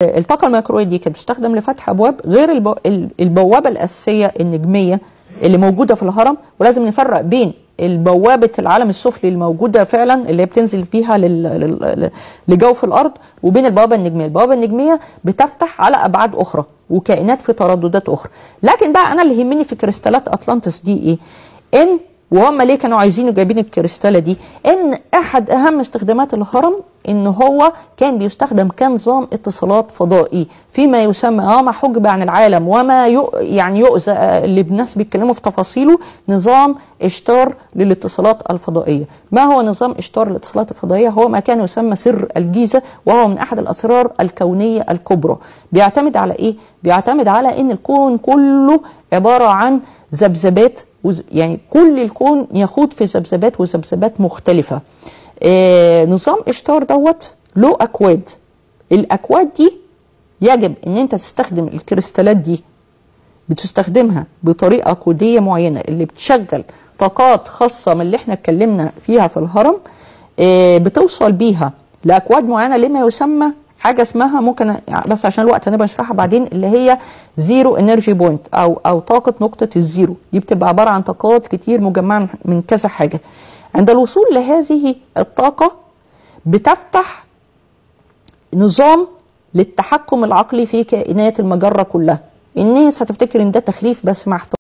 الطاقه الميكروويف دي كانت بتستخدم لفتح ابواب غير البو... البوابه الاساسيه النجميه اللي موجوده في الهرم ولازم نفرق بين البوابه العالم السفلي الموجوده فعلا اللي هي بتنزل فيها لل... لل... لجوف الارض وبين البوابه النجميه، البوابه النجميه بتفتح على ابعاد اخرى وكائنات في ترددات اخرى، لكن بقى انا اللي يهمني في كريستالات اطلانتس دي ايه؟ ان وهم ليه كانوا عايزين جايبين الكريستاله دي ان احد اهم استخدامات الهرم ان هو كان بيستخدم كنظام اتصالات فضائي فيما يسمى وما حجب عن العالم وما يؤ يعني يؤذى اللي الناس بيتكلموا في تفاصيله نظام اشتار للاتصالات الفضائيه ما هو نظام اشتار الاتصالات الفضائيه هو ما كان يسمى سر الجيزه وهو من احد الاسرار الكونيه الكبرى بيعتمد على ايه بيعتمد على ان الكون كله عباره عن ذبذبات يعني كل الكون يخوض في ذبذبات وذبذبات مختلفة آه نظام إشتار دوت له أكواد الأكواد دي يجب أن أنت تستخدم الكريستالات دي بتستخدمها بطريقة كودية معينة اللي بتشغل طاقات خاصة من اللي احنا اتكلمنا فيها في الهرم آه بتوصل بيها لأكواد معينة لما يسمى حاجه اسمها ممكن بس عشان الوقت هنبقى نشرحها بعدين اللي هي زيرو انرجي بوينت او او طاقه نقطه الزيرو دي بتبقى عباره عن طاقات كتير مجمعه من كذا حاجه عند الوصول لهذه الطاقه بتفتح نظام للتحكم العقلي في كائنات المجره كلها الناس هتفتكر ان ده تخريف بس مع